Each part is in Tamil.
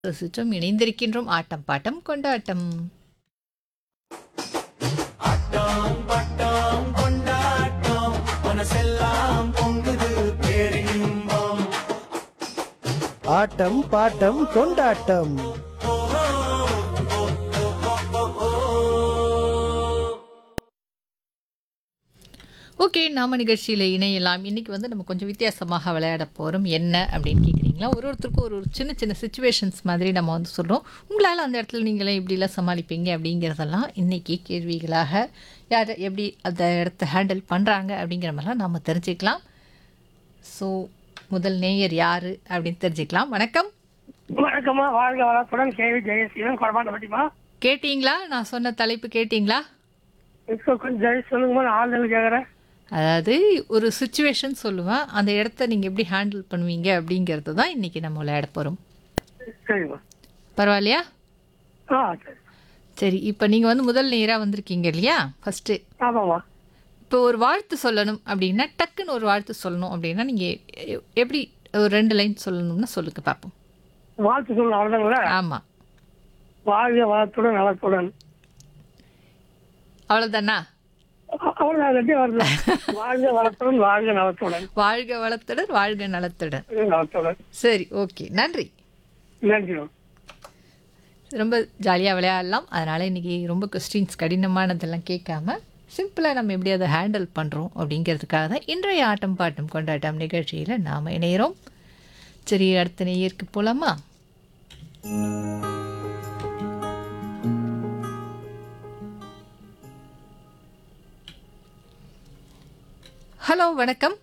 ரசிச்சும் இணைந்திருக்கின்றோம் ஆட்டம் பாட்டம் கொண்டாட்டம் ஆட்டம் பாட்டம் கொண்டாட்டம் ஓகே நாம நிகழ்ச்சியில் இணையலாம் இன்னைக்கு வந்து நம்ம கொஞ்சம் வித்தியாசமாக விளையாட போகிறோம் என்ன அப்படின்னு கேட்குறீங்களா ஒரு ஒருத்தருக்கும் ஒரு ஒரு சின்ன சின்ன சுச்சுவேஷன்ஸ் மாதிரி நம்ம வந்து சொல்கிறோம் உங்களால் அந்த இடத்துல நீங்களே இப்படிலாம் சமாளிப்பீங்க அப்படிங்கிறதெல்லாம் இன்னைக்கு கேள்விகளாக யார் எப்படி அந்த இடத்த ஹேண்டில் பண்ணுறாங்க அப்படிங்கிற மாதிரிலாம் நம்ம தெரிஞ்சுக்கலாம் ஸோ முதல் நேயர் யார் அப்படின்னு தெரிஞ்சுக்கலாம் வணக்கம் வணக்கம்மா வாழ்க வளத்துடன் கேவி ஜெயசீலன் குழப்பாண்ட பட்டிமா கேட்டீங்களா நான் சொன்ன தலைப்பு கேட்டிங்களா இப்போ கொஞ்சம் ஜெய சொல்லுங்கம்மா நான் ஆளுநர் கேட்குறேன் அதாவது ஒரு சுச்சுவேஷன் சொல்லுவேன் அந்த இடத்த நீங்கள் எப்படி ஹேண்டில் பண்ணுவீங்க அப்படிங்கிறது தான் இன்றைக்கி நம்ம விளையாட போகிறோம் சரிம்மா பரவாயில்லையா ஆ சரி சரி இப்போ நீங்கள் வந்து முதல் நேராக வந்திருக்கீங்க இல்லையா ஃபஸ்ட்டு ஆமாம்மா இப்போ ஒரு வாழ்த்து சொல்லணும் அப்படின்னா டக்குன்னு ஒரு வாழ்த்து சொல்லணும் அப்படின்னா நீங்கள் எப்படி ஒரு ரெண்டு லைன் சொல்லணும்னா சொல்லுங்க பார்ப்போம் வாழ்த்து சொல்லணும் அவ்வளோதாங்களா ஆமாம் வாழ்க வளத்துடன் நலத்துடன் அவ்வளோதானா அ- அவ்வளவுதான் ரெண்டே வருது வாழ்க வளத்துடன் வாழ்க நலத்துடன் வாழ்க வளத்துடன் வாழ்க நலத்துடன் நலத்துடன் சரி ஓகே நன்றி நன்றிம்மா ரொம்ப ஜாலியாக விளையாடலாம் அதனால் இன்றைக்கி ரொம்ப கொஸ்டின்ஸ் கடினமானதெல்லாம் கேட்காம சிம்பிளாக நம்ம எப்படி அதை ஹேண்டில் பண்ணுறோம் அப்படிங்கிறதுக்காக தான் இன்றைய ஆட்டம் பாட்டம் கொண்டாட்டம் நிகழ்ச்சியில் நாம் இணைகிறோம் சரி அடுத்த நேயருக்கு போகலாமா ஹலோ வணக்கம்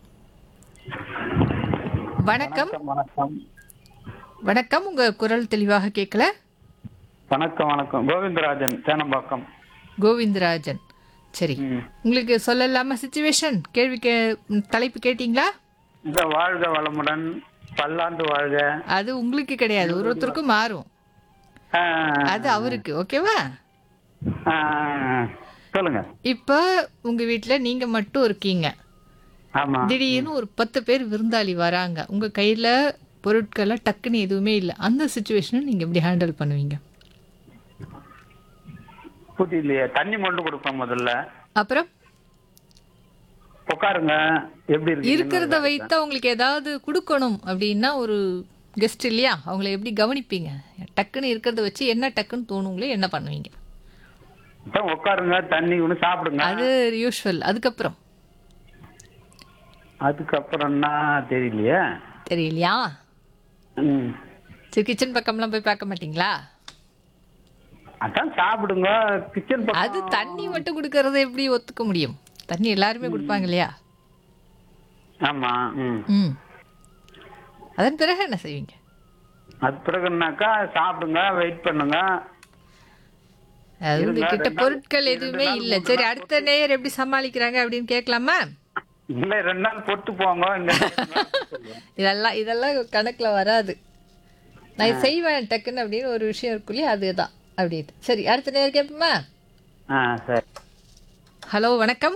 வணக்கம் வணக்கம் வணக்கம் உங்கள் குரல் தெளிவாக கேட்கல வணக்கம் வணக்கம் கோவிந்தராஜன் சேனம்பாக்கம் கோவிந்தராஜன் சரி ம். உங்களுக்கு சொல்லலாமா சுச்சுவேஷன் கேள்வி கே ம், தலைப்பு கேட்டிங்களா இந்த வாழ்க வளமுடன் பல்லாண்டு வாழ்க அது உங்களுக்கு கிடையாது ஒரு ஒருத்தருக்கும் மாறும் ஆ, அது அவருக்கு ஓகேவா ஆ, சொல்லுங்க இப்போ உங்க வீட்டில் நீங்க மட்டும் இருக்கீங்க ஆமா திடீர்னு ஒரு பத்து பேர் விருந்தாளி வராங்க உங்க கையில பொருட்கள்லாம் டக்குன்னு எதுவுமே இல்லை அந்த சுச்சுவேஷனை நீங்க எப்படி ஹேண்டில் பண்ணுவீங்க புரியலையே தண்ணி மட்டும் கொடுப்பேன் முதல்ல அப்புறம் உட்காருங்க எப்படி இருக்கு இருக்கிறத வைத்து அவங்களுக்கு ஏதாவது கொடுக்கணும் அப்படின்னா ஒரு கெஸ்ட் இல்லையா அவங்கள எப்படி கவனிப்பீங்க டக்குன்னு இருக்கிறத வச்சு என்ன டக்குன்னு தோணுங்களோ என்ன பண்ணுவீங்க உட்காருங்க தண்ணி ஒன்று சாப்பிடுங்க அது யூஷுவல் அதுக்கப்புறம் அதுக்கப்புறம்னா தெரியலையே தெரியலையா ம். சரி கிச்சன் பக்கம்லாம் போய் பார்க்க மாட்டீங்களா அதான் சாப்பிடுங்க கிச்சன் அது தண்ணி மட்டும் கொடுக்கறத எப்படி ஒத்துக்க முடியும் தண்ணி எல்லாருமே கொடுப்பாங்க இல்லையா ஆமா ம் ம் அதன் பிறகு என்ன செய்வீங்க அது பிறகுனாக்கா சாப்பிடுங்க வெயிட் பண்ணுங்க அது இருங்க, உங்ககிட்ட ரெண்டு நாள், பொருட்கள் ரெண்டு எதுவுமே நாள், இல்லை மூணு சரி நாள் அடுத்த நேயர் எப்படி சமாளிக்கிறாங்க அப்படின்னு கேட்கலாமா இல்ல ரெண்டு நாள் பொட்டு போங்க இங்க இதெல்லாம் இதெல்லாம் கணக்கில் வராது நான் இது செய்வேன் டக்குன்னு அப்படின்னு ஒரு விஷயம் இருக்கும் இல்லையா அதுதான் அப்படின்னு சரி அடுத்த நேரம் கேட்போமா ஆ சரி ஹலோ வணக்கம்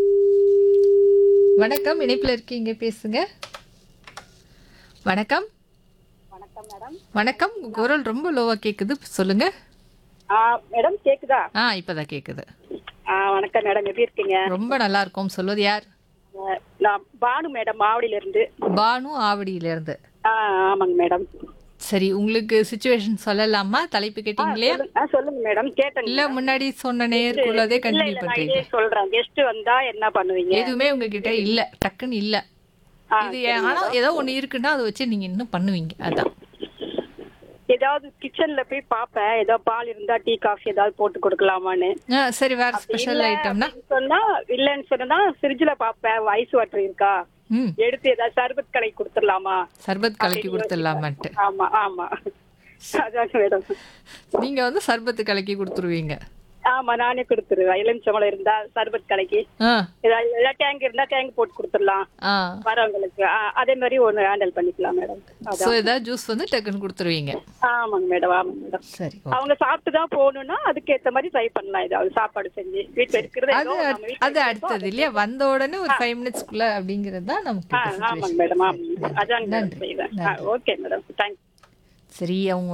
வணக்கம் இணைப்பில் இருக்கீங்க பேசுங்க வணக்கம் வணக்கம் உங்க குரல் ரொம்ப லோவா கேக்குது சொல்லுங்க ஆ மேடம் கேக்குதா ஆ இப்பதான் கேக்குது ஆ வணக்கம் மேடம் எப்படி இருக்கீங்க ரொம்ப நல்லா இருக்கும் சொல்வது யார் ஆ, நான் பானு மேடம் மாவடியில இருந்து பானு ஆவடியில இருந்து ஆ ஆமாங்க மேடம் சரி உங்களுக்கு சுச்சுவேஷன் சொல்லலாமா தலைப்பு கேட்டீங்க இல்லையா ஆ சொல்லுங்க மேடம் கேட்டேங்க இல்ல முன்னாடி சொன்ன நேருக்குள்ளதே இல்ல கண்டினியூ இல்ல நான் பண்றீங்க இதே சொல்றேன் கெஸ்ட் வந்தா என்ன பண்ணுவீங்க எதுவுமே உங்ககிட்ட இல்ல டக்குன்னு இல்ல ஆ, இது ஆனா ஏதோ ஒண்ணு இருக்குன்னா அதை வச்சு நீங்க இன்னும் பண்ணுவீங்க அதான் ஏதாவது கிச்சன்ல போய் பாப்பேன் ஏதோ பால் இருந்தா டீ காஃபி ஏதாவது போட்டு கொடுக்கலாமான்னு ஆ, சரி வேற ஸ்பெஷல் இல்ல ஐட்டம்னா அப்படின்னு சொன்னா இல்லன்னு சொன்னா ஃப்ரிட்ஜ்ல பாப்பேன் ஐஸ் வாட்டர் இருக்கா ம் எடுத்து ஏதாவது சர்பத் கடை கொடுத்துடலாமா சர்பத் கலக்கி கொடுத்துடலாமான்ட்டு ஆமா ஆமா அதான் மேடம் நீங்க வந்து சர்பத்து கலக்கி கொடுத்துருவீங்க ஆமா நானே கொடுத்துருவேன் எலுமிச்சம்பழம் இருந்தா சர்பத் கடைக்கு ஆ ஏதாவது ஏதாவது டேங்க் இருந்தா டேங்க் போட்டு கொடுத்துடலாம் ஆ வரவங்களுக்கு ஆ, அதே மாதிரி ஒண்ணு ஹேண்டில் பண்ணிக்கலாம் மேடம் ஸோ ஏதாவது ஜூஸ் வந்து டக்குன்னு கொடுத்துருவீங்க ஆமாங்க மேடம் ஆமாங்க மேடம் சரி அவங்க சாப்பிட்டு தான் போகணும்னா அதுக்கு ஏத்த மாதிரி ட்ரை பண்ணலாம் ஏதாவது சாப்பாடு செஞ்சு வீட்டுல இருக்கிறது அது ஏதோ நம்ம அட்- வீட்டுல அது அடுத்தது இல்லையா வந்த உடனே ஒரு ஃபைவ் மினிட்ஸ்க்குள்ள அப்படிங்கிறது தான் நமக்கு ஆ, இப்ப ஆமாங்க situation. மேடம் ஆமாங்க அதான் மேடம் நன்றி, செய்வேன் நன்றி. ஓகே மேடம் தேங்க்ஸ் சரி அவங்க